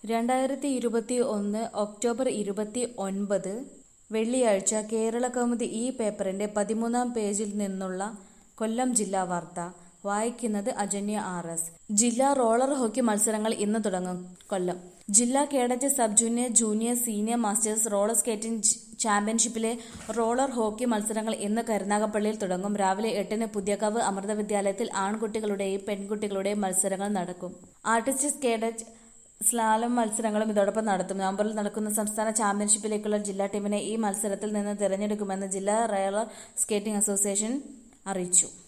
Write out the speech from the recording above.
രണ്ടായിരത്തി ഇരുപത്തി ഒന്ന് ഒക്ടോബർ ഇരുപത്തി ഒൻപത് വെള്ളിയാഴ്ച കേരളകൗമുദി ഈ പേപ്പറിന്റെ പതിമൂന്നാം പേജിൽ നിന്നുള്ള കൊല്ലം ജില്ലാ വാർത്ത വായിക്കുന്നത് അജന്യ ആർ എസ് ജില്ലാ റോളർ ഹോക്കി മത്സരങ്ങൾ ഇന്ന് തുടങ്ങും കൊല്ലം ജില്ലാ cadet sub junior junior senior masters roller skating ച- ചാമ്പ്യൻഷിപ്പിലെ റോളർ ഹോക്കി മത്സരങ്ങൾ ഇന്ന് കരുനാഗപ്പള്ളിയിൽ തുടങ്ങും രാവിലെ എട്ടിന് പുതിയകാവ് അമൃത വിദ്യാലയത്തിൽ ആൺകുട്ടികളുടെയും പെൺകുട്ടികളുടെയും മത്സരങ്ങൾ നടക്കും ആർട്ടിസ്റ്റ് കേഡറ്റ് സ്ലാലം മത്സരങ്ങളും ഇതോടൊപ്പം നടത്തും നവംബറിൽ നടക്കുന്ന സംസ്ഥാന ചാമ്പ്യൻഷിപ്പിലേക്കുള്ള ജില്ലാ ടീമിനെ ഈ മത്സരത്തിൽ നിന്ന് തിരഞ്ഞെടുക്കുമെന്ന് ജില്ലാ റോളർ സ്കേറ്റിംഗ് അസോസിയേഷൻ അറിയിച്ചു